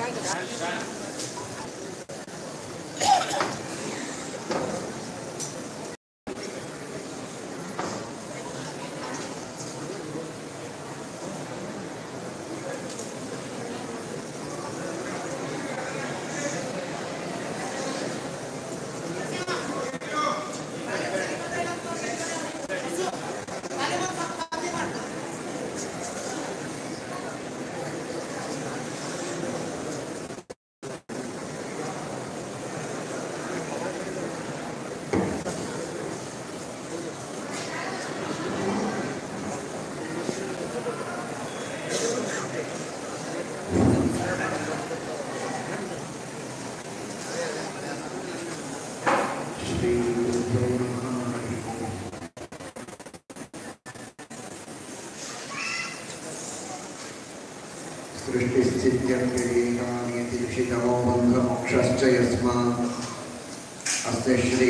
सृष्टिस्थित्यङ्गीकानीति दुषितमो बन्धमोक्षश्च यस्मात् अस्य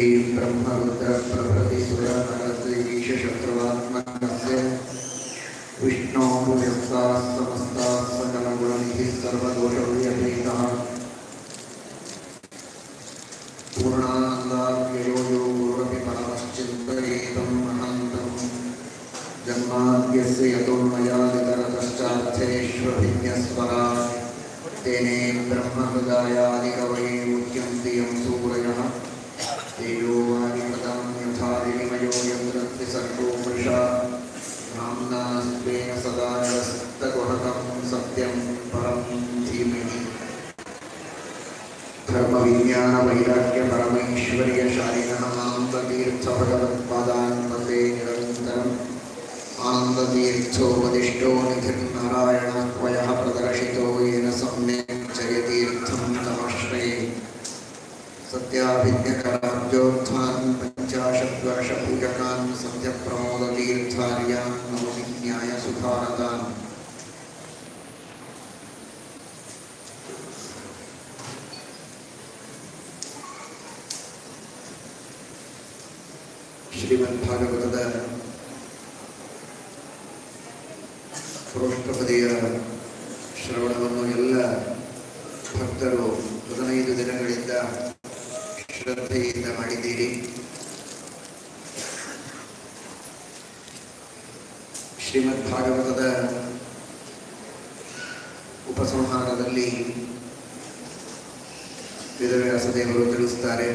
श्रीब्रह्मरुद्रप्रभृतिसुरनरद्वीशशत्रुवात्मकस्य विष्णोः व्यस्ताः समस्ताः सकलगुणनिधिः सर्वदोषव्यपेतः पूर्णान्दाव्ययो यो गुरुरपि परमश्चिन्तयेतं महान्तम् जन्माद्यस्य यतोन्मयादितरतश्चार्थेष्वभिज्ञस्वरा तेने ब्रह्महृदायादिकवये मुह्यन्ति यं सूरयः तेजो वायुपदं यथा विनिमयो यत्र त्रिसर्गो मृषा नाम्ना स्वेन सदा निरस्तकुहकं सत्यं परं धीमहि धर्मविज्ञानवैराग्यपरमैश्वर्यशालिनः मान्ततीर्थभगवत्पादान् वन्दे निरन्तरम् आनन्दतीर्थोपदिष्टो निधिर्नारायणत्वयः प्रदर्शितो येन सम्यक् जयतीर्थं तमाश्रये सत्याभिज्ञकराब्जोत्थान् पञ्चाशद्वर्षपूजकान् सत्यप्रमोदतीर्थार्यान् नमोमि न्यायसुधारतान् ಶ್ರೀಮದ್ಭಾಗವತದ ಪರೋಷ್ಠಪದಿಯ ಶ್ರವಣವನ್ನು ಎಲ್ಲ ಭಕ್ತರು ಹದಿನೈದು ದಿನಗಳಿಂದ ಶ್ರದ್ಧೆಯಿಂದ ಮಾಡಿದ್ದೀರಿ ಶ್ರೀಮದ್ಭಾಗವತದ ಉಪಸಂಹಾರದಲ್ಲಿ ವೇದವ್ಯಾಸದೇವರು ತಿಳಿಸುತ್ತಾರೆ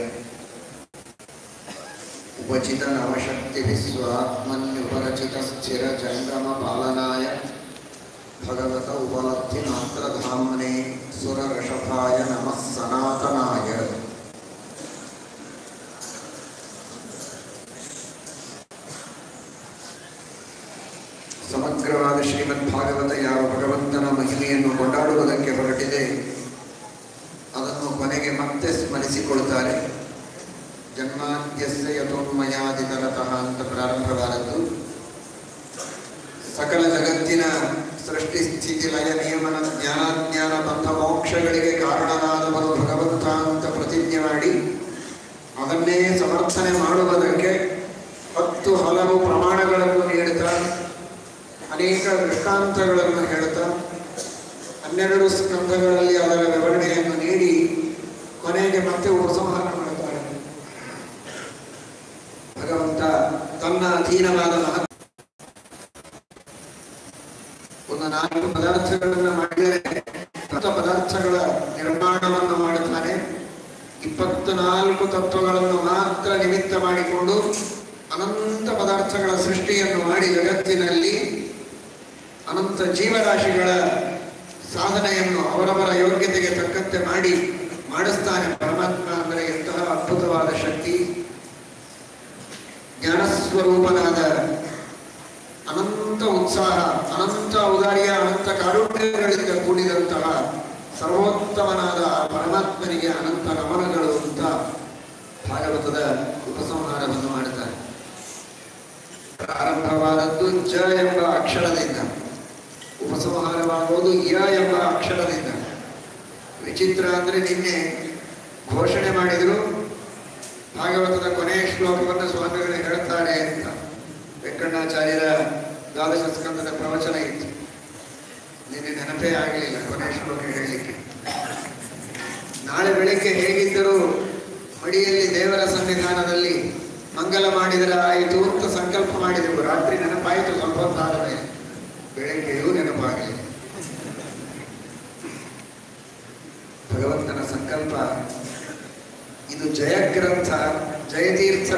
उपचित नवशक्तिभिः स्वात्मन्युपरचित स्थिर जङ्गम पालनाय भगवत उपलब्धिमात्रधाम्ने सुरऋषभाय नमः सनातनाय ಸಮಗ್ರವಾದ ಶ್ರೀಮದ್ ಭಾಗವತ ಯಾವ ಭಗವಂತನ ಮಹಿಮೆಯನ್ನು ಕೊಂಡಾಡುವುದಕ್ಕೆ ಹೊರಟಿದೆ ಅದನ್ನು ಕೊನೆಗೆ ಮತ್ತೆ ಸ್ಮರಿಸಿಕೊಳ್ತಾರೆ ಜನ್ಮಾದ್ಯಸ್ಯ ಯಥೋನ್ಮಯಾದಿತರತಃ ಅಂತ ಪ್ರಾರಂಭವಾದದ್ದು ಸಕಲ ಜಗತ್ತಿನ ಸೃಷ್ಟಿ ಸ್ಥಿತಿ ಲಯ ನಿಯಮನ ಜ್ಞಾನಾಜ್ಞಾನ ಬಂಧ ಮೋಕ್ಷಗಳಿಗೆ ಕಾರಣನಾದವನು ಭಗವಂತ ಅಂತ ಪ್ರತಿಜ್ಞೆ ಮಾಡಿ ಅದನ್ನೇ ಸಮರ್ಥನೆ ಮಾಡುವುದಕ್ಕೆ ಹತ್ತು ಹಲವು ಪ್ರಮಾಣಗಳನ್ನು ನೀಡುತ್ತಾ ಅನೇಕ ದೃಷ್ಟಾಂತಗಳನ್ನು ಹೇಳುತ್ತಾ ಹನ್ನೆರಡು ಸ್ಕಂಧಗಳಲ್ಲಿ ಅದರ ವಿವರಣೆಯನ್ನು ನೀಡಿ ಕೊನೆಗೆ ಮತ್ತೆ ಉಪಸಂಹಾರ ಮಾಡುತ್ತಾರೆ ಭಗವಂತ ತನ್ನ ಅಧೀನವಾದ ಮಹತ್ ಒಂದು ನಾಲ್ಕು ಪದಾರ್ಥಗಳನ್ನು ಮಾಡಿದರೆ ತತ್ವ ಪದಾರ್ಥಗಳ ನಿರ್ಮಾಣವನ್ನು ಮಾಡುತ್ತಾನೆ ಇಪ್ಪತ್ನಾಲ್ಕು ತತ್ವಗಳನ್ನು ಮಾತ್ರ ನಿಮಿತ್ತ ಮಾಡಿಕೊಂಡು ಅನಂತ ಪದಾರ್ಥಗಳ ಸೃಷ್ಟಿಯನ್ನು ಮಾಡಿ ಜಗತ್ತಿನಲ್ಲಿ ಅನಂತ ಜೀವರಾಶಿಗಳ ಸಾಧನೆಯನ್ನು ಅವರವರ ಯೋಗ್ಯತೆಗೆ ತಕ್ಕಂತೆ ಮಾಡಿ ಮಾಡಿಸ್ತಾನೆ ಪರಮಾತ್ಮ ಅಂದರೆ ಎಂತಹ ಅದ್ಭುತವಾದ ಶಕ್ತಿ ಜ್ಞಾನಸ್ವರೂಪನಾದ ಅನಂತ ಉತ್ಸಾಹ ಅನಂತ ಔದಾರ್ಯ ಅನಂತ ಕಾರುಣ್ಯಗಳಿಂದ ಕೂಡಿದಂತಹ ಸರ್ವೋತ್ತಮನಾದ ಆ ಪರಮಾತ್ಮನಿಗೆ ಅನಂತ ನಮನಗಳು ಅಂತ ಭಾಗವತದ ಉಪಸಂಹಾರವನ್ನು ಮಾಡುತ್ತಾರೆ ಪ್ರಾರಂಭವಾದದ್ದು ಜ ಎಂಬ ಅಕ್ಷರದಿಂದ ಉಪಸಂಹಾರವಾಗುವುದು ಯ ಎಂಬ ಅಕ್ಷರದಿಂದ ವಿಚಿತ್ರ ಅಂದ್ರೆ ನಿನ್ನೆ ಘೋಷಣೆ ಮಾಡಿದ್ರು ಭಾಗವತದ ಕೊನೆಯ ಶ್ಲೋಕವನ್ನು ಸ್ವಾಮಿಗಳು ಹೇಳ್ತಾರೆ ಅಂತ ವೆಂಕಣ್ಣಾಚಾರ್ಯರ ದ್ವಾದಶ ಸ್ಕಂದದ ಪ್ರವಚನ ಇತ್ತು ನಿನ್ನೆ ನೆನಪೇ ಆಗಲಿಲ್ಲ ಕೊನೆಯ ಶ್ಲೋಕ ಹೇಳಲಿಕ್ಕೆ ನಾಳೆ ಬೆಳಿಗ್ಗೆ ಹೇಗಿದ್ದರೂ ಮಡಿಯಲ್ಲಿ ದೇವರ ಸನ್ನಿಧಾನದಲ್ಲಿ ಮಂಗಲ ಮಾಡಿದರೆ ಆಯಿತು ಅಂತ ಸಂಕಲ್ಪ ಮಾಡಿದೆವು ರಾತ್ರಿ ನೆನಪಾಯಿತು ಸ್ವಲ್ಪ ಹೊತ್ತಾದ ಮೇಲೆ ಬೆಳಗ್ಗೆಯೂ ನೆನಪಾಗಲಿಲ್ಲ ಭಗವಂತನ ಸಂಕಲ್ಪ ಇದು ಜಯಗ್ರಂಥ ಜಯತೀರ್ಥರ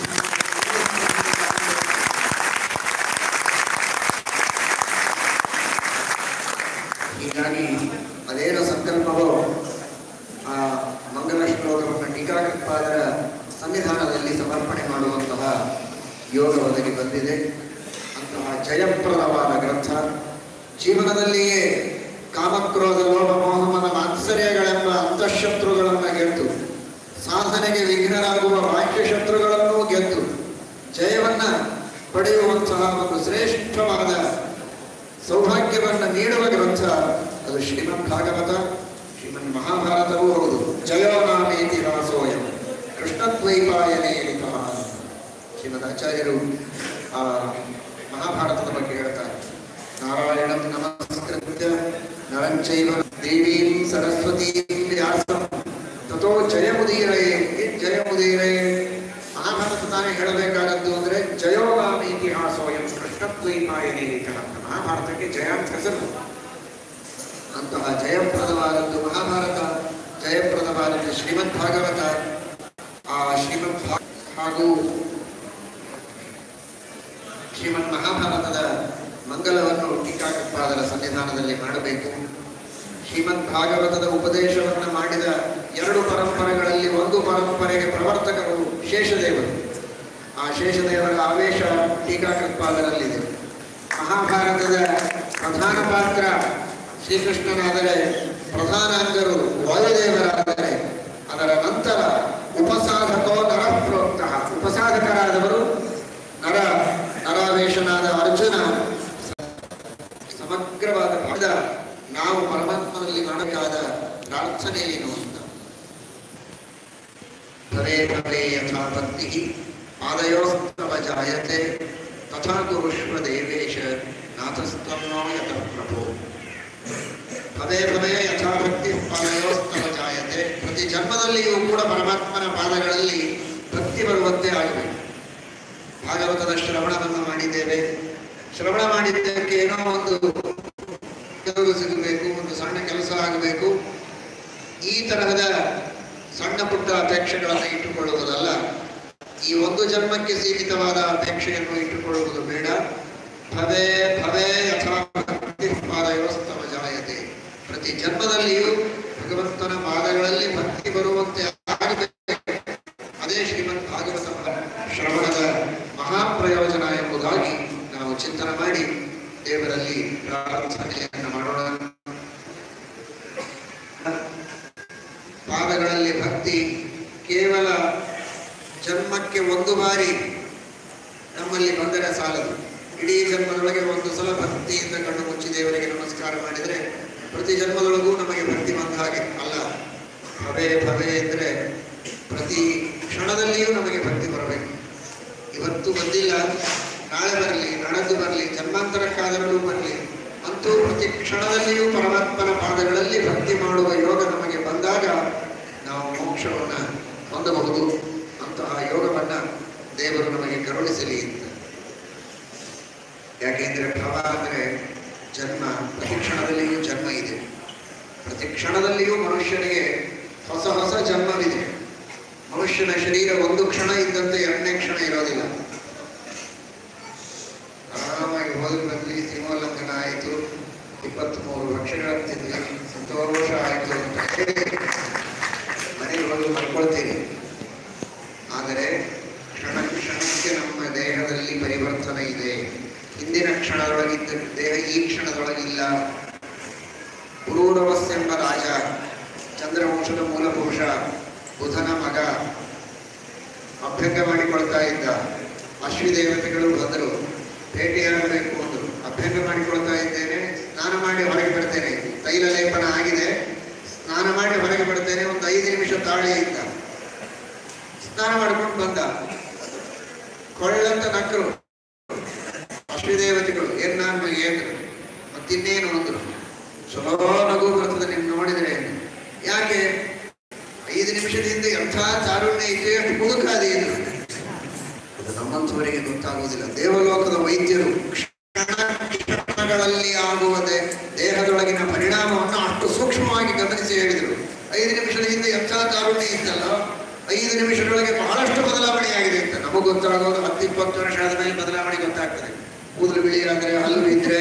ಹೀಗಾಗಿ ಅದೇನು ಸಂಕಲ್ಪವೋ ಆ ಮಂಗಲ ಶ್ಲೋಕವನ್ನು ಟೀಕಾಕೃತ್ಪಾದರ ಸನ್ನಿಧಾನದಲ್ಲಿ ಸಮರ್ಪಣೆ ಮಾಡುವಂತಹ ಯೋಗ ಒದಗಿ ಬಂದಿದೆ ಅಂತಹ ಜಯಪ್ರದವಾದ ಗ್ರಂಥ ಜೀವನದಲ್ಲಿಯೇ ಕಾಮಕ್ರೋಧ ಲೋಭ ಮೋಹಮನ ಮಾತ್ಸರ್ಯಗಳೆಂಬ ಅಂತಃಶತ್ರುಗಳನ್ನು ಗೆದ್ದು ಸಾಧನೆಗೆ ವಿಘ್ನರಾಗುವ ಬಾಹ್ಯ ಶತ್ರುಗಳನ್ನೂ ಗೆದ್ದು ಜಯವನ್ನ ಪಡೆಯುವಂತಹ ಒಂದು ಶ್ರೇಷ್ಠವಾದ ಸೌಭಾಗ್ಯವನ್ನು ನೀಡುವ ಗ್ರಂಥ ಅದು ಶ್ರೀಮದ್ ಭಾಗವತ ಶ್ರೀಮನ್ ಮಹಾಭಾರತವೂ ಹೌದು ಜಯೋನಾಮೇತಿ ರಾಸೋಯಂ ಕೃಷ್ಣದ್ವೈಪಾಯನೇ ಲಿಖಃ ಶ್ರೀಮದ್ ಆಚಾರ್ಯರು ಆ ಮಹಾಭಾರತದ ಬಗ್ಗೆ ಹೇಳ್ತಾರೆ ನಾರಾಯಣಂ ನಮಸ್ಕೃತ್ಯ ನರಂಚೈವ ದೇವೀಂ ಸರಸ್ವತೀಂ ವ್ಯಾಸಂ ತಥೋ ಜಯಮುದೀರಯೇ ಏನ್ ಜಯಮುದೀರಯೇ ಮಹಾಭಾರತ ತಾನೇ ಹೇಳಬೇಕಾದದ್ದು ಅಂದ್ರೆ ಜಯೋಗಾಮ ಇತಿಹಾಸೋಯಂ ಕೃಷ್ಣದ್ವೈಪಾಯನೇ ಲಿಖಃ ಮಹಾಭಾರತಕ್ಕೆ ಜಯ ಅಂತ ಹೆಸರು ಅಂತಹ ಜಯಪ್ರದವಾದದ್ದು ಮಹಾಭಾರತ ಜಯಪ್ರದವಾದದ್ದು ಶ್ರೀಮದ್ ಭಾಗವತ ಆ ಶ್ರೀಮದ್ ಭಾ ಹಾಗೂ ಶ್ರೀಮದ್ ಮಹಾಭಾರತದ ಮಂಗಲವನ್ನು ಟೀಕಾಕೃತ್ಪಾದರ ಸನ್ನಿಧಾನದಲ್ಲಿ ಮಾಡಬೇಕು ಶ್ರೀಮದ್ ಭಾಗವತದ ಉಪದೇಶವನ್ನು ಮಾಡಿದ ಎರಡು ಪರಂಪರೆಗಳಲ್ಲಿ ಒಂದು ಪರಂಪರೆಗೆ ಪ್ರವರ್ತಕರು ಶೇಷದೇವರು ಆ ಶೇಷದೇವರ ಆವೇಶ ಟೀಕಾಕೃತ್ಪಾದರಲ್ಲಿದೆ ಮಹಾಭಾರತದ ಪ್ರಧಾನ ಪಾತ್ರ ಶ್ರೀಕೃಷ್ಣನಾದರೆ ಪ್ರಧಾನ ಅಂಗರು ವಾಯುದೇವರಾದರೆ ಅದರ ನಂತರ ಉಪಸಾಧಕೋ ನರಪ್ರೋಕ್ತ ಉಪಸಾಧಕರಾದವರು ನರ ನರಾವೇಶನಾದ ಅರ್ಜುನ ಸಮಗ್ರವಾದ ಭಾಗ ನಾವು ಪರಮಾತ್ಮನಲ್ಲಿ ಮಾಡಬೇಕಾದ ಪ್ರಾರ್ಥನೆ ಏನು ಅಂತ ಭವೇ ಭವೇ ಯಥಾ ಭಕ್ತಿ ಪಾದಯೋಸ್ತವ ಜಾಯತೆ ತಥಾ ಕುರುಷ್ವ ದೇವೇಶ ನಾಥಸ್ತನ್ನೋ ಯತಃ ಪ್ರಭೋ ಭವೇ ಭವೇ ಯಥಾ ಭಕ್ತಿ ಪಾದಯೋಸ್ತವ ಜಾಯತೆ ಪ್ರತಿ ಜನ್ಮದಲ್ಲಿಯೂ ಕೂಡ ಪರಮಾತ್ಮನ ಪಾದಗಳಲ್ಲಿ ಭಕ್ತಿ ಬರುವಂತೆ ಆಗಬೇಕು ಭಾಗವತದ ಶ್ರವಣವನ್ನು ಮಾಡಿದ್ದೇವೆ ಶ್ರವಣ ಮಾಡಿದ್ದಕ್ಕೆ ಏನೋ ಒಂದು ಉದ್ಯೋಗ ಸಿಗಬೇಕು ಒಂದು ಸಣ್ಣ ಕೆಲಸ ಆಗಬೇಕು ಈ ತರಹದ ಸಣ್ಣ ಪುಟ್ಟ ಅಪೇಕ್ಷೆಗಳನ್ನು ಇಟ್ಟುಕೊಳ್ಳುವುದಲ್ಲ ಈ ಒಂದು ಜನ್ಮಕ್ಕೆ ಸೀಮಿತವಾದ ಅಪೇಕ್ಷೆಯನ್ನು ಇಟ್ಟುಕೊಳ್ಳುವುದು ಬೇಡ ಭವೇ ಭವೇ ಯಥಾ ಭಕ್ತಿ ಪಾದಯೋಸ್ತವ ಜಾಯತೆ ಪ್ರತಿ ಜನ್ಮದಲ್ಲಿಯೂ ಭಗವಂತನ ಪಾದಗಳಲ್ಲಿ ಭಕ್ತಿ ಬರುವಂತೆ ಆಗಬೇಕು ಅದೇ ಶ್ರೀಮದ್ ಭಾಗವತ ಶ್ರವಣದ ಮಹಾಪ್ರಯೋಜನ ಎಂಬುದಾಗಿ ನಾವು ಚಿಂತನೆ ಮಾಡಿ ದೇವರಲ್ಲಿ ಪ್ರಾರ್ಥನೆಯನ್ನು ಮಾಡೋಣ ಪಾದಗಳಲ್ಲಿ ಭಕ್ತಿ ಕೇವಲ ಜನ್ಮಕ್ಕೆ ಒಂದು ಬಾರಿ ನಮ್ಮಲ್ಲಿ ಬಂದರೆ ಸಾಲದು ಇಡೀ ಜನ್ಮದೊಳಗೆ ಒಂದು ಸಲ ಭಕ್ತಿಯಿಂದ ಕಣ್ಣು ಮುಚ್ಚಿ ದೇವರಿಗೆ ನಮಸ್ಕಾರ ಮಾಡಿದರೆ ಪ್ರತಿ ಜನ್ಮದೊಳಗೂ ನಮಗೆ ಭಕ್ತಿ ಬಂದ ಹಾಗೆ ಅಲ್ಲ ಭವೇ ಭವೇ ಅಂದರೆ ಪ್ರತಿ ಕ್ಷಣದಲ್ಲಿಯೂ ನಮಗೆ ಭಕ್ತಿ ಬರಬೇಕು ಇವತ್ತು ಬಂದಿಲ್ಲ ನಾಳೆ ಬರಲಿ ನಾಡದ್ದು ಬರಲಿ ಜನ್ಮಾಂತರಕ್ಕಾದರೂ ಬರಲಿ ಅಂತೂ ಪ್ರತಿ ಕ್ಷಣದಲ್ಲಿಯೂ ಪರಮಾತ್ಮನ ಪಾದಗಳಲ್ಲಿ ಭಕ್ತಿ ಮಾಡುವ ಯೋಗ ನಮಗೆ ಬಂದಾಗ ನಾವು ಮೋಕ್ಷವನ್ನು ಹೊಂದಬಹುದು ಅಂತಹ ಯೋಗವನ್ನ ದೇವರು ನಮಗೆ ಕರುಣಿಸಲಿ ಅಂತ ಯಾಕೆಂದ್ರೆ ಭವ ಅಂದರೆ ಜನ್ಮ ಪ್ರತಿ ಕ್ಷಣದಲ್ಲಿಯೂ ಜನ್ಮ ಇದೆ ಪ್ರತಿ ಕ್ಷಣದಲ್ಲಿಯೂ ಮನುಷ್ಯನಿಗೆ ಹೊಸ ಹೊಸ ಜನ್ಮವಿದೆ ಮನುಷ್ಯನ ಶರೀರ ಒಂದು ಕ್ಷಣ ಇದ್ದಂತೆ ಎರಡನೇ ಕ್ಷಣ ಇರೋದಿಲ್ಲ ಆರಾಮಾಗಿ ಹೋಗಿ ಬಂದ್ವಿ ಸಿಂಹೋಲ್ಲಂಘನ ಆಯಿತು ಇಪ್ಪತ್ತ್ಮೂರು ಲಕ್ಷಗಳ ತಿಂದ್ವಿ ಸಂತೋಷ ಆಯಿತು ಅಂತ ಹೇಳಿ ಮನೆಗೆ ಹೋಗಿ ಮಲ್ಕೊಳ್ತೀವಿ ಆದರೆ ಕ್ಷಣ ಕ್ಷಣಕ್ಕೆ ನಮ್ಮ ದೇಹದಲ್ಲಿ ಪರಿವರ್ತನೆ ಇದೆ ಹಿಂದಿನ ಕ್ಷಣದೊಳಗಿದ್ದ ದೇಹ ಈ ಕ್ಷಣದೊಳಗಿಲ್ಲ ಪುರೂರವಸ್ ಎಂಬ ರಾಜ ಚಂದ್ರವಂಶದ ಮೂಲಪುರುಷ ಬುಧನ ಮಗ ಅಭ್ಯಂಗ ಮಾಡಿಕೊಳ್ತಾ ಇದ್ದ ಅಶ್ವಿ ದೇವತೆಗಳು ಬಂದರು ಭೇಟಿಯಾಗಬೇಕು ಅಂದರು ಅಭ್ಯಂಗ ಮಾಡಿಕೊಳ್ತಾ ಇದ್ದೇನೆ ಸ್ನಾನ ಮಾಡಿ ಹೊರಗೆ ಬಿಡ್ತೇನೆ ತೈಲ ಲೇಪನ ಆಗಿದೆ ಸ್ನಾನ ಮಾಡಿ ಹೊರಗೆ ಬಿಡ್ತೇನೆ ಒಂದು ಐದು ನಿಮಿಷ ತಾಳಿ ಇದ್ದ ಸ್ನಾನ ಮಾಡ್ಕೊಂಡು ಬಂದ ಕೊಳ್ಳಂತ ನಕ್ಕರು ಅಶ್ವಿ ದೇವತೆಗಳು ಏನ್ ನಾನು ಏನು ಮತ್ತಿನ್ನೇನು ಅಂದ್ರು ಚಲೋ ನಗು ಬರ್ತದೆ ನಿಮ್ ನೋಡಿದ್ರೆ ಯಾಕೆ ಎಂಥ ತಾರುಣ್ಯ ಇತ್ತು ಎಷ್ಟು ಮುದುಕಾದಿ ಇದು ಅದು ನಮ್ಮಂಥವರಿಗೆ ಗೊತ್ತಾಗುವುದಿಲ್ಲ ದೇವಲೋಕದ ವೈದ್ಯರು ಕ್ಷಣ ಕ್ಷಣಗಳಲ್ಲಿ ಆಗುವ ದೇ- ದೇಹದೊಳಗಿನ ಪರಿಣಾಮವನ್ನು ಅಷ್ಟು ಸೂಕ್ಷ್ಮವಾಗಿ ಗಮನಿಸಿ ಹೇಳಿದರು ಐದು ನಿಮಿಷದ ಹಿಂದೆ ಎಂಥ ತಾರುಣ್ಯ ಇತ್ತಲ್ಲ ಐದು ನಿಮಿಷದೊಳಗೆ ಬಹಳಷ್ಟು ಬದಲಾವಣೆಯಾಗಿದೆ ಅಂತ ನಮಗೆ ಗೊತ್ತಾಗೋದು ಹತ್ತು ಇಪ್ಪತ್ತು ವರ್ಷ ಆದ ಮೇಲೆ ಬದಲಾವಣೆ ಗೊತ್ತಾಗ್ತದೆ ಕೂದಲು ಬಿಳಿ ಆದರೆ ಹಲ್ಲು ಇದ್ರೆ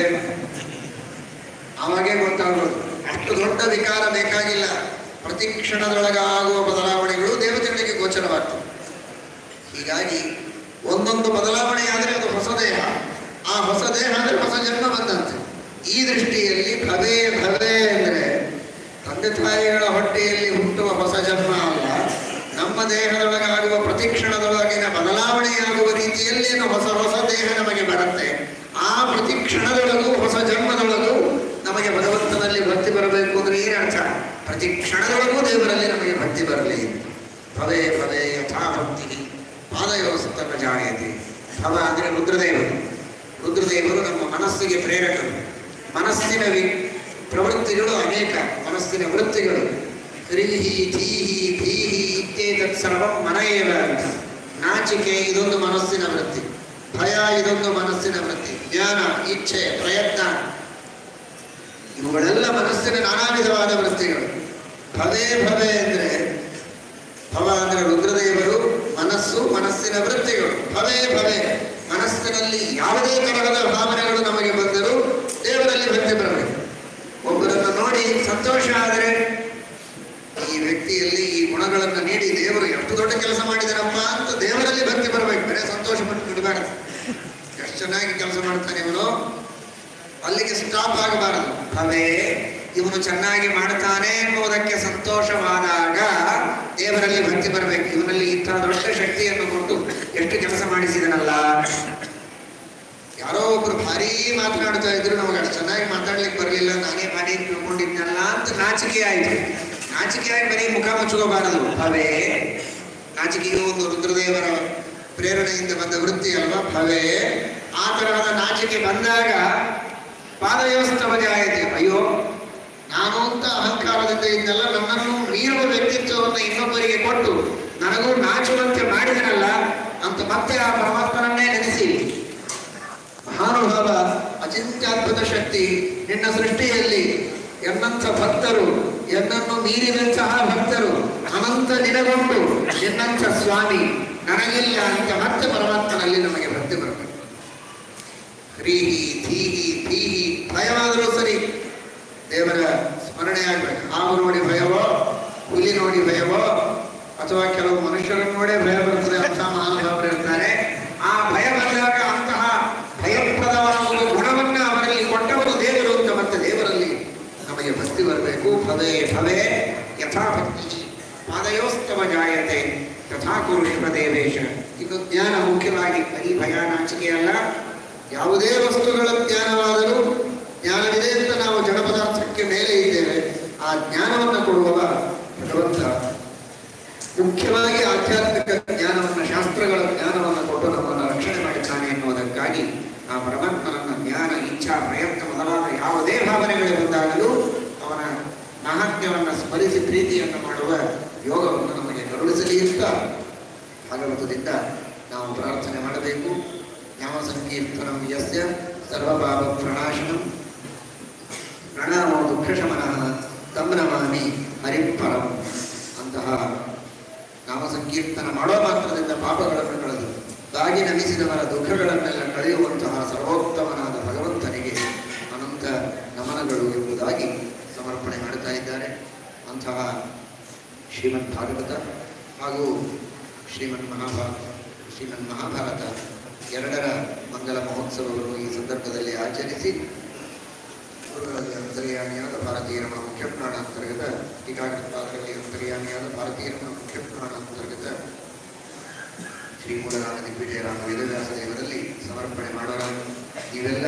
ಅವಾಗೇ ಗೊತ್ತಾಗೋದು ಅಷ್ಟು ದೊಡ್ಡ ವಿಕಾರ ಬೇಕಾಗಿಲ್ಲ ಪ್ರತಿ ಕ್ಷಣದೊಳಗೆ ಆಗುವ ಬದಲಾವಣೆಗಳು ದೇವತೆಗಳಿಗೆ ಗೋಚರವಾಗ್ತವೆ ಹೀಗಾಗಿ ಒಂದೊಂದು ಬದಲಾವಣೆ ಆದರೆ ಅದು ಹೊಸ ದೇಹ ಆ ಹೊಸ ದೇಹ ಅಂದರೆ ಹೊಸ ಜನ್ಮ ಬಂದಂತೆ ಈ ದೃಷ್ಟಿಯಲ್ಲಿ ಭವೇ ಭವೇ ಅಂದರೆ ತಂದೆ ತಾಯಿಗಳ ಹೊಟ್ಟೆಯಲ್ಲಿ ಹುಟ್ಟುವ ಹೊಸ ಜನ್ಮ ಅಲ್ಲ ನಮ್ಮ ದೇಹದೊಳಗಾಗುವ ಪ್ರತಿ ಕ್ಷಣದೊಳಗಿನ ಬದಲಾವಣೆಯಾಗುವ ರೀತಿಯಲ್ಲೇನು ಹೊಸ ಹೊಸ ದೇಹ ನಮಗೆ ಬರುತ್ತೆ ಆ ಪ್ರತಿ ಕ್ಷಣದೊಳಗೂ ಹೊಸ ಜನ್ಮದೊಳಗೂ ನಮಗೆ ಭಗವಂತನಲ್ಲಿ ಭಕ್ತಿ ಬರಬೇಕು ಅಂದ್ರೆ ಏನರ್ಥ ಪ್ರತಿ ಕ್ಷಣದೊಳಗೂ ದೇವರಲ್ಲಿ ನಮಗೆ ಭಕ್ತಿ ಬರಲಿ ಭವೇ ಭವೇ ಯಥಾ ಭಕ್ತಿ ಪಾದಯೋಸ್ತವ ಜಾಯತೆ ಭವ ಅಂದರೆ ರುದ್ರದೇವರು ರುದ್ರದೇವರು ನಮ್ಮ ಮನಸ್ಸಿಗೆ ಪ್ರೇರಕರು ಮನಸ್ಸಿನ ವಿ ಪ್ರವೃತ್ತಿಗಳು ಅನೇಕ ಮನಸ್ಸಿನ ವೃತ್ತಿಗಳು ಹ್ರೀಹಿ ಧೀಹಿ ಭೀಹಿ ಇತ್ಯೇತತ್ ಸರ್ವಂ ಮನಯೇವ ಅಂತ ನಾಚಿಕೆ ಇದೊಂದು ಮನಸ್ಸಿನ ವೃತ್ತಿ ಭಯ ಇದೊಂದು ಮನಸ್ಸಿನ ವೃತ್ತಿ ಜ್ಞಾನ ಇಚ್ಛೆ ಪ್ರಯತ್ನ ಇವುಗಳೆಲ್ಲ ಮನಸ್ಸಿನ ನಾನಾ ವಿಧವಾದ ವೃತ್ತಿಗಳು ಭವೇ ಭವೆ ಅಂದರೆ ಭವ ಅಂದರೆ ರುದ್ರದೇವರು ಮನಸ್ಸು ಮನಸ್ಸಿನ ವೃತ್ತಿಗಳು ಭವೇ ಭವೆ ಮನಸ್ಸಿನಲ್ಲಿ ಯಾವುದೇ ತರಹದ ಭಾವನೆಗಳು ನಮಗೆ ಬಂದರೂ ದೇವರಲ್ಲಿ ಭಕ್ತಿ ಬರಬೇಕು ಒಬ್ಬರನ್ನು ನೋಡಿ ಸಂತೋಷ ಆದರೆ ಈ ವ್ಯಕ್ತಿಯಲ್ಲಿ ಈ ಗುಣಗಳನ್ನು ನೀಡಿ ದೇವರು ಎಷ್ಟು ದೊಡ್ಡ ಕೆಲಸ ಮಾಡಿದರಪ್ಪ ಅಂತ ದೇವರಲ್ಲಿ ಭಕ್ತಿ ಬರಬೇಕು ಬೇರೆ ಸಂತೋಷ ಪಟ್ಟು ಬಿಡಬಾರದು ಎಷ್ಟು ಚೆನ್ನಾಗಿ ಕೆಲಸ ಮಾಡ್ತಾನೆ ಇವನು ಅಲ್ಲಿಗೆ ಸ್ಟಾಪ್ ಆಗಬಾರದು ಭವೇ ಇವನು ಚೆನ್ನಾಗಿ ಮಾಡ್ತಾನೆ ಎಂಬುದಕ್ಕೆ ಸಂತೋಷವಾದಾಗ ದೇವರಲ್ಲಿ ಭಕ್ತಿ ಬರಬೇಕು ಇವನಲ್ಲಿ ಇಂಥ ದೊಡ್ಡ ಶಕ್ತಿಯನ್ನು ಕೊಟ್ಟು ಎಷ್ಟು ಕೆಲಸ ಮಾಡಿಸಿದನಲ್ಲ ಯಾರೋ ಒಬ್ರು ಭಾರಿ ಮಾತನಾಡ್ತಾ ಇದ್ರು ನಮಗೆ ಅಷ್ಟು ಚೆನ್ನಾಗಿ ಮಾತಾಡ್ಲಿಕ್ಕೆ ಬರಲಿಲ್ಲ ನಾನೇ ಭಾರಿ ತಿಳ್ಕೊಂಡಿದ್ನಲ್ಲ ಅಂತ ನಾಚಿಕೆ ಆಯ್ತು ನಾಚಿಕೆಯಾಗಿ ಬರೀ ಮುಖ ಮುಚ್ಕೋಬಾರದು ಭವೇ ನಾಚಿಕೆಯು ಒಂದು ರುದ್ರದೇವರ ಪ್ರೇರಣೆಯಿಂದ ಬಂದ ವೃತ್ತಿ ಅಲ್ವಾ ಭವೇ ಆ ತರಹದ ನಾಚಿಕೆ ಬಂದಾಗ ಪಾದವ್ಯವಸ್ಥವ ಜಾಯತೆ ಅಯ್ಯೋ ನಾನು ಅಂತ ಅಹಂಕಾರದಿಂದ ಇದ್ದಲ್ಲ ನನ್ನನ್ನು ಮೀರುವ ವ್ಯಕ್ತಿತ್ವವನ್ನು ಇನ್ನೊಬ್ಬರಿಗೆ ಕೊಟ್ಟು ನನಗೂ ನಾಚುವಂತೆ ಮಾಡಿದನಲ್ಲ ಅಂತ ಮತ್ತೆ ಆ ಪರಮಾತ್ಮನನ್ನೇ ನೆನೆಸಿ ಮಹಾನುಭಾವ ಅಚಿಂತ್ಯದ್ಭುತ ಶಕ್ತಿ ನಿನ್ನ ಸೃಷ್ಟಿಯಲ್ಲಿ ಎನ್ನಂಥ ಭಕ್ತರು ಎನ್ನನ್ನು ಮೀರಿದಂತಹ ಭಕ್ತರು ಅನಂತ ದಿನಗೊಂಡು ನಿನ್ನಂಥ ಸ್ವಾಮಿ ನನಗಿಲ್ಲ ಅಂತ ಮತ್ತೆ ಪರಮಾತ್ಮನಲ್ಲಿ ನಮಗೆ ಭಕ್ತಿ ಬರಬೇಕು ಹ್ರೀಹಿ ಧೀಹಿ ಭೀಹಿ ಭಯವಾದರೂ ಸರಿ ದೇವರ ಸ್ಮರಣೆ ಆಗ್ಬೇಕು ಹಾವು ನೋಡಿ ಭಯವೋ ಹುಲಿ ನೋಡಿ ಭಯವೋ ಅಥವಾ ಕೆಲವು ಮನುಷ್ಯರನ್ನು ನೋಡೇ ಭಯ ಬರ್ತದೆ ಅಂತ ಮಹಾನುಭಾವರು ಇರ್ತಾರೆ ಆ ಭಯ ಬಂದಾಗ ಅಂತಹ ಭಯಪ್ರದವಾದ ಒಂದು ಗುಣವನ್ನ ಅವರಲ್ಲಿ ಕೊಟ್ಟವರು ದೇವರು ಅಂತ ಮತ್ತೆ ದೇವರಲ್ಲಿ ನಮಗೆ ಭಕ್ತಿ ಬರಬೇಕು ಭವೇ ಭವೇ ಯಥಾ ಭಕ್ತಿ ಪಾದಯೋಸ್ತವ ಜಾಯತೆ ತಥಾ ಕುರುಷ್ವ ದೇವೇಶ ಇದು ಜ್ಞಾನ ಮುಖ್ಯವಾಗಿ ಬರೀ ಭಯ ನಾಚಿಕೆ ಅಲ್ಲ ಯಾವುದೇ ವಸ್ತುಗಳ ಜ್ಞಾನವಾದರೂ ಜ್ಞಾನವಿದೆ ಅಂತ ನಾವು ಜಡ ಪದಾರ್ಥಕ್ಕೆ ಮೇಲೆ ಇದ್ದೇವೆ ಆ ಜ್ಞಾನವನ್ನು ಕೊಡುವವ ಭಗವಂತ ಮುಖ್ಯವಾಗಿ ಆಧ್ಯಾತ್ಮಿಕ ಜ್ಞಾನವನ್ನು ಶಾಸ್ತ್ರಗಳ ಜ್ಞಾನವನ್ನು ಕೊಟ್ಟು ನಮ್ಮನ್ನು ರಕ್ಷಣೆ ಮಾಡಿದ್ದಾನೆ ಎನ್ನುವುದಕ್ಕಾಗಿ ಆ ಪರಮಾತ್ಮನನ್ನ ಜ್ಞಾನ ಇಚ್ಛಾ ಪ್ರಯತ್ನ ಮೊದಲಾದ ಯಾವುದೇ ಭಾವನೆಗಳು ಬಂದಾಗಲೂ ಅವನ ಮಹಾತ್ಮ್ಯವನ್ನು ಸ್ಮರಿಸಿ ಪ್ರೀತಿಯನ್ನು ಮಾಡುವ ಯೋಗವನ್ನು ನಮಗೆ ಕರುಣಿಸಲಿ ಅಂತ ಭಾಗವತದಿಂದ ನಾವು ಪ್ರಾರ್ಥನೆ ಮಾಡಬೇಕು ಯಾವ ಸಂಕೀರ್ತನಂ ಯಸ್ಯ ಸರ್ವಪಾಪ ಪ್ರಣಾಶನಂ ಪ್ರಣಾಮೋ ದುಃಖಶಮನಃ ತಂ ನಮಾಮಿ ಹರಿಪರಂ ಅಂತಹ ನಾಮ ಸಂಕೀರ್ತನ ಮಾಡೋ ಮಾತ್ರದಿಂದ ಪಾಪಗಳನ್ನು ಕಳೆದು ದಾಗಿ ನಮಿಸಿದವರ ದುಃಖಗಳನ್ನೆಲ್ಲ ಕಳೆಯುವಂತಹ ಸರ್ವೋತ್ತಮನಾದ ಭಗವಂತನಿಗೆ ಅನಂತ ನಮನಗಳು ಎಂಬುದಾಗಿ ಸಮರ್ಪಣೆ ಮಾಡ್ತಾ ಇದ್ದಾರೆ ಅಂತಹ ಶ್ರೀಮದ್ ಭಾಗವತ ಹಾಗೂ ಶ್ರೀಮನ್ ಮಹಾಭಾರತ ಶ್ರೀಮನ್ ಮಹಾಭಾರತ ಎರಡರ ಮಂಗಲ ಮಹೋತ್ಸವವನ್ನು ಈ ಸಂದರ್ಭದಲ್ಲಿ ಆಚರಿಸಿ ಗುರುಗಳಲ್ಲಿ ಅಂತರ್ಯಾಮಿಯಾದ ಭಾರತೀಯ ರಮಣ ಮುಖ್ಯ ಪ್ರಾಣ ಅಂತರ್ಗತ ಟೀಕಾಕೃತ್ಪಾದರಲ್ಲಿ ಅಂತರ್ಯಾಮಿಯಾದ ಭಾರತೀಯ ರಮಣ ಮುಖ್ಯ ಪ್ರಾಣ ಅಂತರ್ಗತ ಶ್ರೀ ಮೂಲರಾಮ ದಿಗ್ವಿಜಯರಾಮ ವೇದವ್ಯಾಸ ದೇವರಲ್ಲಿ ಸಮರ್ಪಣೆ ಮಾಡೋಣ ನೀವೆಲ್ಲ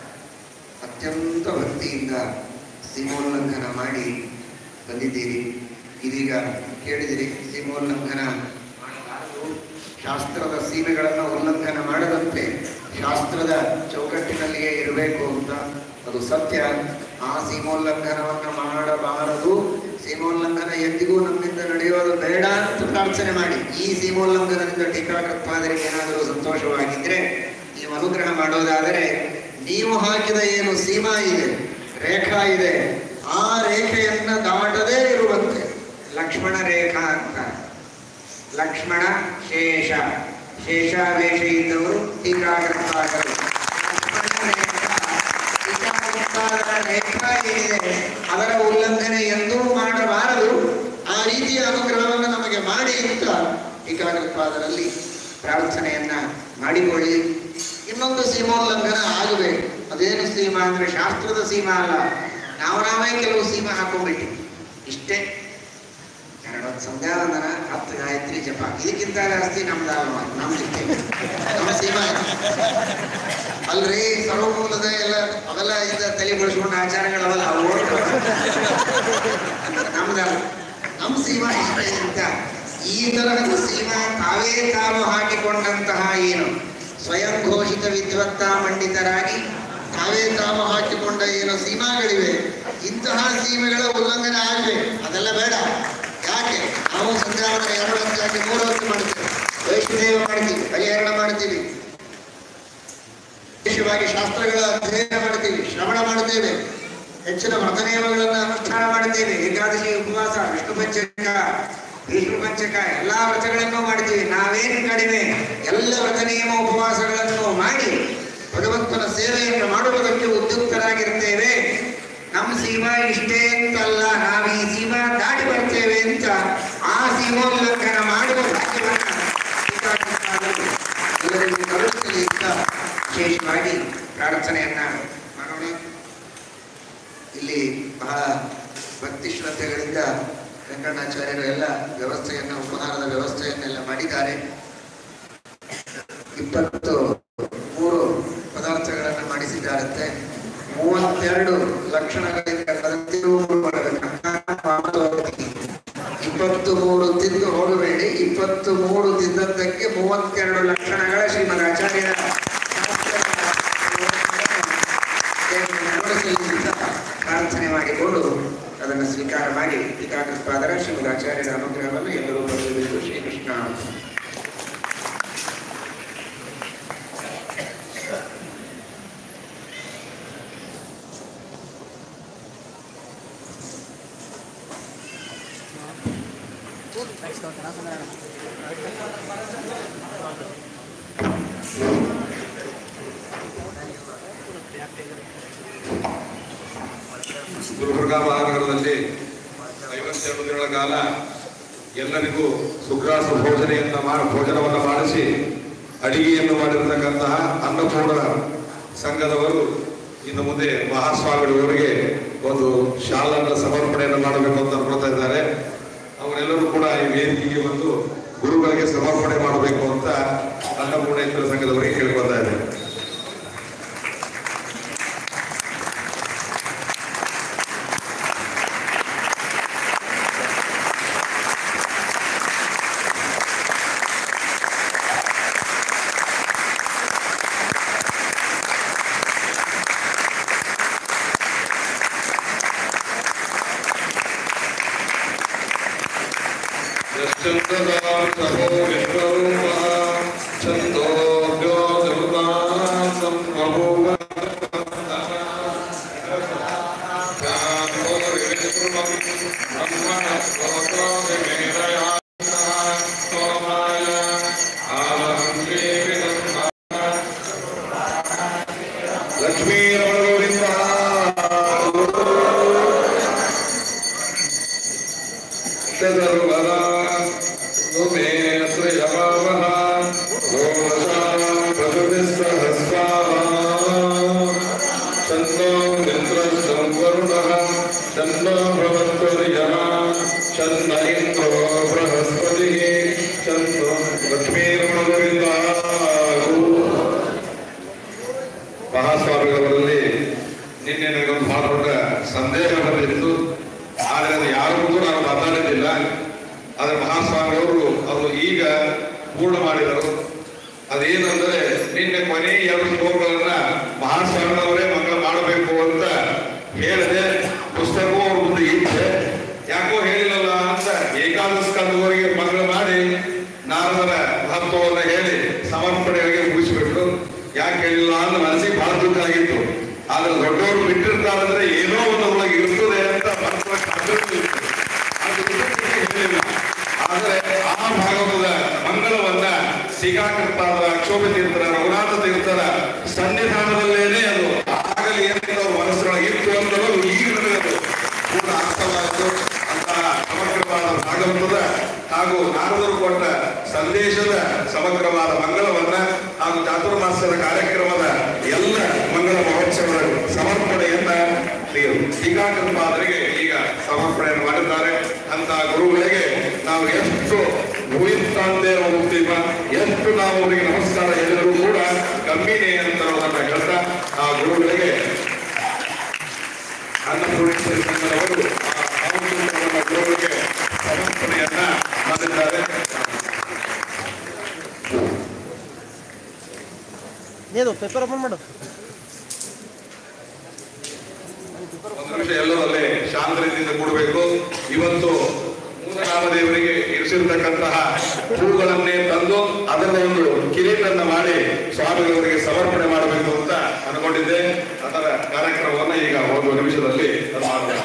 ಅತ್ಯಂತ ಭಕ್ತಿಯಿಂದ ಸೀಮೋಲ್ಲಂಘನ ಮಾಡಿ ಬಂದಿದ್ದೀರಿ ಇದೀಗ ಕೇಳಿದಿರಿ ಸೀಮೋಲ್ಲಂಘನ ಮಾಡಬಾರದು ಶಾಸ್ತ್ರದ ಸೀಮೆಗಳನ್ನು ಉಲ್ಲಂಘನ ಮಾಡದಂತೆ ಶಾಸ್ತ್ರದ ಚೌಕಟ್ಟಿನಲ್ಲಿಯೇ ಇರಬೇಕು ಅಂತ ಅದು ಸತ್ಯ ಆ ಸೀಮೋಲ್ಲಂಘನವನ್ನು ಮಾಡಬಾರದು ಸೀಮೋಲ್ಲಂಘನ ಎಂದಿಗೂ ನಮ್ಮಿಂದ ನಡೆಯೋ ಇರೋದು ಬೇಡ ಅಂತ ಪ್ರಾರ್ಥನೆ ಮಾಡಿ ಈ ಸೀಮೋಲ್ಲಂಘನದಿಂದ ಟೀಕಾಕೃತ್ಪಾದರಿಗೆ ಏನಾದರೂ ಸಂತೋಷವಾಗಿದ್ರೆ ನೀವು ಅನುಗ್ರಹ ಮಾಡೋದಾದರೆ ನೀವು ಹಾಕಿದ ಏನು ಸೀಮಾ ಇದೆ ರೇಖಾ ಇದೆ ಆ ರೇಖೆಯನ್ನ ದಾಟದೇ ಇರುವಂತೆ ಲಕ್ಷ್ಮಣ ರೇಖಾ ಅಂತ ಲಕ್ಷ್ಮಣ ಶೇಷ ಶೇಷಾವೇಶ ಇದ್ದವರು ಟೀಕಾಕೃತ್ಪಾದರು ಲಕ್ಷ್ಮಣ ರೇಖಾ ಟೀಕಾಕೃತ್ಪಾದರ ರೇಖಾ ಏನಿದೆ ಅದರ ಉಲ್ಲಂಘನೆ ಎಂದೂ ಮಾಡಬಾರದು ಆ ರೀತಿಯ ಅನುಗ್ರಹವನ್ನು ನಮಗೆ ಮಾಡಿ ಅಂತ ಟೀಕಾಕೃತ್ಪಾದರಲ್ಲಿ ಪ್ರಾರ್ಥನೆಯನ್ನ ಮಾಡಿಕೊಳ್ಳಿ ಇನ್ನೊಂದು ಸೀಮೋಲ್ಲಂಘನ ಆಗಬೇಕು ಅದೇನು ಸೀಮಾ ಅಂದ್ರೆ ಶಾಸ್ತ್ರದ ಸೀಮಾ ಅಲ್ಲ ನಾವು ನಾವೇ ಕೆಲವು ಸೀಮಾ ಹಾಕೊಂಡ್ಬಿಟ್ಟಿವಿ ಇಷ್ಟೇ ಎರಡು ಸಂಧ್ಯಾ ವಂದನ ಹತ್ತು ಗಾಯತ್ರಿ ಜಪ ಇದಕ್ಕಿಂತ ಜಾಸ್ತಿ ನಮ್ದಲ್ಲ ನಮ್ದಿಷ್ಟೇ ನಮ್ಮ ಸೀಮಾ ಇದು. ಅಲ್ರಿ ಸರ್ವಮೂಲದ ಎಲ್ಲ ಅವೆಲ್ಲ ಇದ್ದ ತಲೆ ಬಳಸ್ಕೊಂಡ ಆಚಾರಗಳವಲ್ಲ ಅವು ನಮ್ದಲ್ಲ ನಮ್ಮ ಸೀಮಾ ಇಷ್ಟೇ ಅಂತ ಈ ತರಹದ ಸೀಮಾ ತಾವೇ ತಾವು ಹಾಕಿಕೊಂಡಂತಹ ಏನು ಸ್ವಯಂ ಘೋಷಿತ ವಿದ್ವತ್ತ ಮಂಡಿತರಾಗಿ ತಾವೇ ತಾವು ಹಾಕಿಕೊಂಡ ಏನು ಸೀಮಾಗಳಿವೆ ಇಂತಹ ಸೀಮೆಗಳ ಉಲ್ಲಂಘನೆ ಆಗಬೇಕು ಅದೆಲ್ಲ ಬೇಡ ಯಾಕೆ ನಾವು ಸಂಧ್ಯಾವನ ಎರಡು ಹೊತ್ತು ಹಾಕಿ ಮೂರು ಹೊತ್ತು ಮಾಡ್ತೇವೆ ವೈಷ್ಣದೇವ ಮಾಡ್ತೀವಿ ಪರಿಹರಣ ಮಾಡ್ತೀವಿ ವಿಶೇಷವಾಗಿ ಶಾಸ್ತ್ರಗಳ ಅಧ್ಯಯನ ಮಾಡ್ತೀವಿ ಶ್ರವಣ ಮಾಡ್ತೇವೆ ಹೆಚ್ಚಿನ ವ್ರತ ನಿಯಮಗಳನ್ನು ಅನುಷ್ಠಾನ ಮಾಡ್ತೇವೆ ಏಕಾದಶಿ ಉಪವಾಸ ವಿಷ್ಣು ಪಂಚಕ ವಿಷ್ಣು ಪಂಚಕ ಎಲ್ಲಾ ವ್ರತಗಳನ್ನು ಮಾಡ್ತೀವಿ ನಾವೇನು ಕಡಿಮೆ ಎಲ್ಲ ವ್ರತ ನಿಯಮ ಉಪವಾಸಗಳನ್ನು ಮಾಡಿ ಭಗವಂತನ ಸೇವೆಯನ್ನು ಮಾಡುವುದಕ್ಕೆ ಉದ್ಯುಕ್ತರಾಗಿರ್ತೇವೆ ನಮ್ಮ ಸೀಮಾ ಇಷ್ಟೇ ಅಂತಲ್ಲ ನಾವು ಈ ಸೀಮಾ ದಾಟಿ ಬರ್ತೇವೆ ಅಂತ ಆ ಸೀಮೋಲ್ಲಂಘನ ಮಾಡುವ ಭಾಗ್ಯವನ್ನ ಶ್ರೀಕಾಂತರು ಎಲ್ಲರಿಗೂ ಕರುಣಿಸಲಿ ಅಂತ ವಿಶೇಷವಾಗಿ ಪ್ರಾರ್ಥನೆಯನ್ನ ಮಾಡೋಣ ಇಲ್ಲಿ ಬಹಳ ಭಕ್ತಿ ಶ್ರದ್ಧೆಗಳಿಂದ ವೆಂಕಣ್ಣಾಚಾರ್ಯರು ಎಲ್ಲ ವ್ಯವಸ್ಥೆಯನ್ನ ಉಪಹಾರದ ವ್ಯವಸ್ಥೆಯನ್ನೆಲ್ಲ ಮಾಡಿದ್ದಾರೆ ಇಪ್ಪತ್ತು ಮೂರು ಪದಾರ್ಥಗಳನ್ನು ಮಾಡಿಸಿದ್ದಾರಂತೆ ಮೂವತ್ತೆರಡು ಲಕ್ಷಣಗಳಿಂದ ಪ್ರತಿಯೊಬ್ಬರು ಮಾಡಬೇಕು. ಇಪ್ಪತ್ತು ಮೂರು ತಿಂದು ಹೋಗಬೇಡಿ ಇಪ್ಪತ್ತು ಮೂರು ತಿಂದದ್ದಕ್ಕೆ ಮೂವತ್ತೆರಡು ಲಕ್ಷಣಗಳ ಶ್ರೀಮದ್ ಆಚಾರ್ಯರ ನಡೆಸಲಿ ಅಂತ ಪ್ರಾರ್ಥನೆ ಮಾಡಿಕೊಂಡು ಅದನ್ನು ಸ್ವೀಕಾರ ಮಾಡಿ ಟೀಕಾಕೃತ್ಪಾದರ ಶ್ರೀಮದ್ ಆಚಾರ್ಯರ ಅನುಗ್ರಹವನ್ನು ಎಲ್ಲರೂ ಪಡೆಯಬೇಕು ಶ್ರೀಕೃಷ್ಣ ಗುಲ್ಬರ್ಗ ಮಹಾನಗರದಲ್ಲಿ ಐವತ್ತೆರಡು ದಿನಗಳ ಕಾಲ ಎಲ್ಲರಿಗೂ ಸುಗ್ರಾಸ ಭೋಜನೆಯನ್ನ ಮಾಡಿ ಭೋಜನವನ್ನು ಮಾಡಿಸಿ ಅಡಿಗೆಯನ್ನು ಮಾಡಿರತಕ್ಕಂತಹ ಅನ್ನಪೂರ್ಣ ಸಂಘದವರು ಇನ್ನು ಮುಂದೆ ಮಹಾಸ್ವಾಮಿಗಳವರಿಗೆ ಒಂದು ಶಾಲನ್ನು ಸಮರ್ಪಣೆಯನ್ನು ಮಾಡಬೇಕು ಅಂತ ಅನ್ಕೊಳ್ತಾ ಇದ್ದಾರೆ ಅವರೆಲ್ಲರೂ ಕೂಡ ಈ ವೇದಿಕೆಗೆ ಬಂದು ಗುರುಗಳಿಗೆ ಸಮರ್ಪಣೆ ಮಾಡಬೇಕು ಅಂತ ಅನ್ನಪೂರ್ಣೇಶ್ವರ ಸಂಘದವರಿಗೆ ಕೇಳ್ಕೊತಾ ಇದ್ದಾರೆ यश्चन्द्रदार्थो विश्वरूपः छन्दोऽभ्यो देवतासं बभूव ಲಕ್ಷ್ಮೀ ರಮಣಗೋವಿಂದ सर्वदा तुमे श्रियमावः गोमसा प्रकृतिसहस्राः चन्दो मित्रस्तं वरुणः चन्दो भवत्वर्यः चन्न इन्द्रो बृहस्पतिः चन्दो लक्ष्मीर्मಗೋವಿಂದ ಮಹಾಸ್ವಾಮಿಗಳವರಲ್ಲಿ ನಿನ್ನೆ ನನಗೊಂದು ಬಹಳ ದೊಡ್ಡ ಸಂದೇಹ ಬಂದಿತ್ತು ಆದರೆ ಅದು ಯಾರಿಗೂ ನಾನು ಮಾತಾಡಿದ್ದಿಲ್ಲ ಆದರೆ ಮಹಾಸ್ವಾಮಿಯವರು ಅವರು ಈಗ ಪೂರ್ಣ ಮಾಡಿದರು ಅದೇನೆಂದರೆ ನಿನ್ನೆ ಕೊನೆ ಎರಡು ಶ್ಲೋಕಗಳನ್ನ ಮಹಾಸ್ವಾಮಿಯವರೇ ಮಂಗಳ ಮಾಡಬೇಕು ಅಂತ ಹೇಳಿದೆ ಪುಸ್ತಕವೂ ಅವ್ರ ಮುಂದೆ ಇತ್ತೆ ಯಾಕೋ ಹೇಳಿಲ್ಲಲ್ಲ ಅಂತ ಏಕಾದಶ ಸ್ಕಂದ ಮಹತ್ವವನ್ನು ಹೇಳಿ ಸಮರ್ಪಣೆಯಾಗಿ ಮುಗಿಸಿಬಿಟ್ರು ಯಾಕೆ ಹೇಳಿಲ್ಲ ಅಂತ ಮನಸ್ಸಿಗೆ ಬಹಳ ದುಃಖ ಆಗಿತ್ತು ಆದ್ರೆ ದೊಡ್ಡವರು ಬಿಟ್ಟಿರ್ತಾರಂದ್ರೆ ಏನೋ ಒಂದು ಒಳಗೆ ಇರ್ತದೆ ಅಂತ ಮನಸ್ಸೊಳಗೆ ಅಭಿವೃದ್ಧಿ ಇತ್ತು. ಅದು ಹೇಳಿಲ್ಲ. ಆದರೆ ಆ ಭಾಗವತದ ಮಂಗಳವನ್ನ ಸಿಗಾಕೃತಾದ ಅಕ್ಷೋಭ ತೀರ್ಥರ ರಘುನಾಥ ತೀರ್ಥರ ಸನ್ನಿಧಾನದಲ್ಲೇನೆ ಅದು ಆಗಲಿ ಅಂತ ಅವ್ರ ಮನಸ್ಸಿನೊಳಗೆ ಇತ್ತು ಅಂತಲೂ ಈಗ ನನಗೆ ಅದು ಪೂರ್ಣ ಅರ್ಥವಾಯಿತು ಅಂತಹ ಸಮಗ್ರವಾದ ಭಾಗವತದ ಹಾಗೂ ನಾರದರು ಕೊಟ್ಟ ಸಂದೇಶದ ಸಮಗ್ರವಾದ ಮಂಗಳವನ್ನ ಹಾಗೂ ಚಾತುರ್ಮಾಸ್ಯದ ಕಾರ್ಯಕ್ರಮದ ಎಲ್ಲ ಮಂಗಳ ಮಹೋತ್ಸವದ ಸಮರ್ಪಣೆಯನ್ನ ಟೀಕಾಕೃಪಾದರಿಗೆ ಈಗ ಸಮರ್ಪಣೆಯನ್ನು ಮಾಡಿದ್ದಾರೆ ಅಂತಹ ಗುರುಗಳಿಗೆ ನಾವು ಎಷ್ಟು ಮುಗಿಂತಾಂತೆ ಹೋಗ್ತೀವ ಎಷ್ಟು ನಾವು ಅವರಿಗೆ ನಮಸ್ಕಾರ ಹೇಳಿದರೂ ಕೂಡ ಕಮ್ಮಿನೇ ಅಂತ ಅನ್ನೋದನ್ನ ಹೇಳ್ತಾ ಆ ಗುರುಗಳಿಗೆ ಅನ್ನಪೂರ್ಣೇಶ್ವರಿ ಸಂಘದವರು ಆ ಭಾವಚಿತ್ರವನ್ನು ಗುರುಗಳಿಗೆ ಸಮರ್ಪಣೆಯನ್ನ ಮಾಡಿದ್ದಾರೆ ನೀನು ಪೇಪರ್ ಓಪನ್ ಮಾಡು ಒಂದು ನಿಮಿಷ ಎಲ್ಲರೂ ಅಲ್ಲೇ ಶಾಂತ ರೀತಿಯಿಂದ ಕೂಡಬೇಕು ಇವತ್ತು ಮೂಲನಾಮದೇವರಿಗೆ ಇರಿಸಿರ್ತಕ್ಕಂತಹ ಹೂಗಳನ್ನೇ ತಂದು ಅದರ ಒಂದು ಕಿರೀಟನ್ನ ಮಾಡಿ ಸ್ವಾಮಿಗಳವರಿಗೆ ಸಮರ್ಪಣೆ ಮಾಡಬೇಕು ಅಂತ ಅನ್ಕೊಂಡಿದ್ದೆ ಅದರ ಕಾರ್ಯಕ್ರಮವನ್ನ ಈಗ ಒಂದು ನಿಮಿಷದಲ್ಲಿ ಅದು ಮಾಡೋಣ.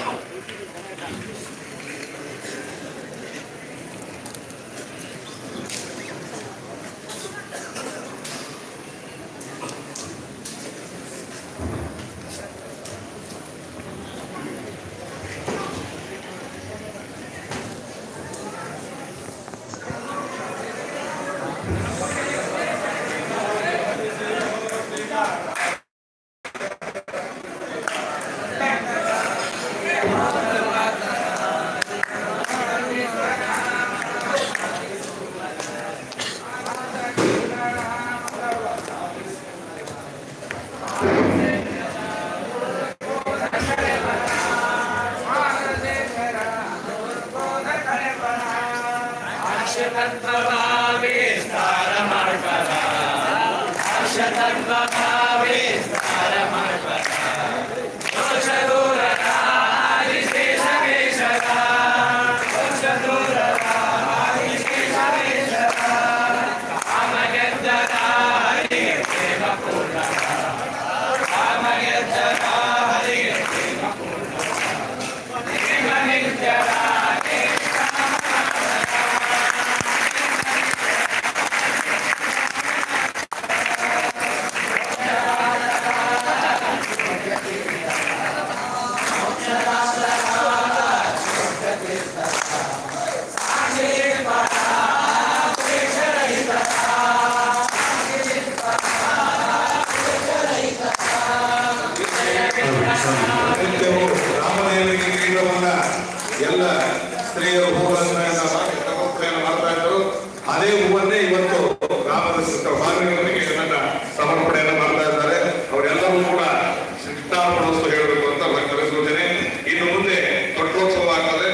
ನಿತ್ಯವೂ ರಾಮದೇವರಿಗೆ ಕಿರೀಟವನ್ನ ಎಲ್ಲ ಸ್ತ್ರೀಯರು ಹೂಗಳನ್ನ ಸಮರ್ಪಣೆಯನ್ನು ಮಾಡ್ತಾ ಇದ್ರು ಅದೇ ಹೂವನ್ನೇ ಇವತ್ತು ರಾಮದ ಸ್ವಾಮಿಗಳಿಗೆ ಇದನ್ನ ಸಮರ್ಪಣೆಯನ್ನು ಮಾಡ್ತಾ ಇದ್ದಾರೆ ಅವರೆಲ್ಲರೂ ಕೂಡ ಶಿಷ್ಟಾರ್ಪಣಸ್ತು ಹೇಳಬೇಕು ಅಂತ ಭಕ್ತರ ಸೂಚನೆ ಇನ್ನು ಮುಂದೆ ತೊಟ್ಟೋತ್ಸವ ಆಗ್ತದೆ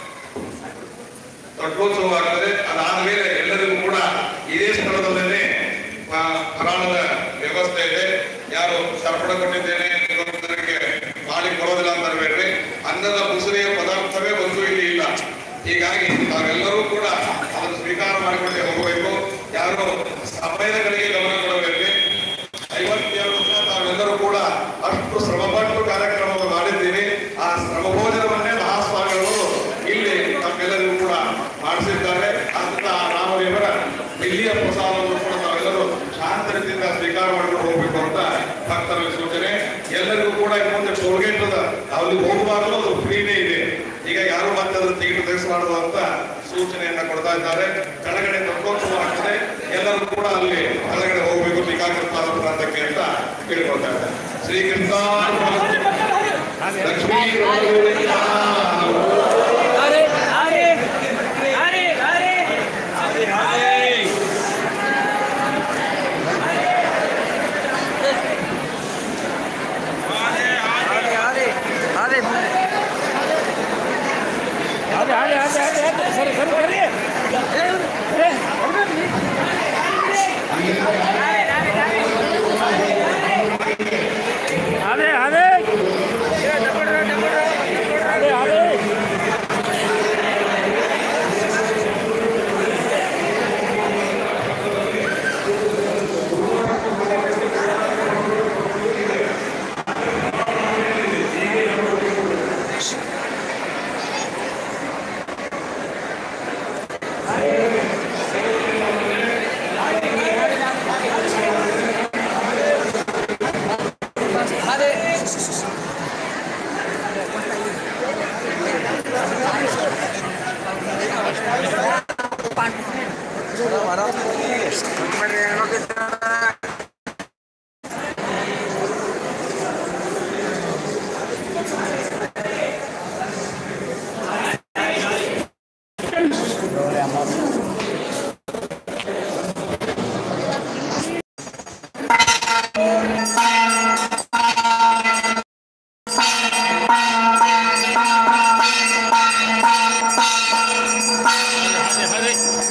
ತೊಟ್ಟೋತ್ಸವ ಆಗ್ತದೆ ಅದಾದ್ಮೇಲೆ ಎಲ್ಲರಿಗೂ ಕೂಡ ಇದೇ ಸ್ಥಳದಲ್ಲೇ ಆ, ಫರಾಳದ ವ್ಯವಸ್ಥೆ ಇದೆ ಯಾರು ತರ್ಪಣ ಕೊಟ್ಟಿದ್ದೇನೆ ಇನ್ನೊಬ್ಬರಿಗೆ ಮಾಡಿ ಕೊಡೋದಿಲ್ಲ ಅಂತ ಬೇಡ್ರಿ ಅನ್ನದ ಮುಸುರಿಯ ಪದಾರ್ಥವೇ ಒಂದು ಇಲ್ಲಿ ಇಲ್ಲ ಹೀಗಾಗಿ ನಾವೆಲ್ಲರೂ ಕೂಡ ಅದನ್ನು ಸ್ವೀಕಾರ ಮಾಡಿಕೊಂಡೇ ಹೋಗಬೇಕು ಯಾರು ಸಮಯದ ಕಡೆಗೆ ಗಮನ ಕೊಡಬೇಕು ಐವತ್ತೇಳು ವರ್ಷ ತಾವೆಲ್ಲರೂ ಕೂಡ ಅಷ್ಟು ಶ್ರಮಪಟ್ಟು ಕಾರ್ಯಕ್ರಮವನ್ನು ಮಾಡಿದ್ದೀವಿ ಆ ಶ್ರಮಭೋಜನವನ್ನೇ ಮಹಾಸ್ವಾಮಿಗಳು ಇಲ್ಲಿ ತಮ್ಮೆಲ್ಲರಿಗೂ ಕೂಡ ಮಾಡಿಸಿದ್ದಾರೆ ಅಂತ ರಾಮದೇವರ ಇಲ್ಲಿಯ ಪ್ರಸಾದವನ್ನು ಕೂಡ ನಾವೆಲ್ಲರೂ ಶಾಂತ ರೀತಿಯಿಂದ ಸ್ವೀಕಾರ ಮಾಡಿಕೊಂಡು ಹೋಗ್ಬೇಕು ಅಂತ ಭಕ್ತರಲ್ಲಿ ಸೂಚನೆ ಎಲ್ಲರಿಗೂ ಕೂಡ ಇನ್ನು ಮುಂದೆ ಟೋಲ್ಗೇಟ್ ಅದ ಅಲ್ಲಿ ಹೋಗಬಾರದು ಅದು ಫ್ರೀನೇ ಇದೆ ಈಗ ಯಾರು ಮತ್ತೆ ಅದನ್ನು ಟಿಕೆಟ್ ತೆಗೆಸಬಾರದು ಅಂತ ಸೂಚನೆಯನ್ನ ಕೊಡ್ತಾ ಇದ್ದಾರೆ ಕೆಳಗಡೆ ತತ್ವೋತ್ಸವ ಆಗ್ತದೆ ಎಲ್ಲರೂ ಕೂಡ ಅಲ್ಲಿ ಕೆಳಗಡೆ ಹೋಗ್ಬೇಕು ಟೀಕಾಕೃತಾದ ಪ್ರಾಂತಕ್ಕೆ ಅಂತ ಕೇಳ್ಕೊಳ್ತಾ ಇದ್ದಾರೆ ಶ್ರೀಕೃಷ್ಣ ಲಕ್ಷ್ಮೀ ಅರೆ ಅರೆ ಅರೆ ಅರೆ ಅದೇ ಅದೇ ಅದೇ ಅದೇ ಅದೇ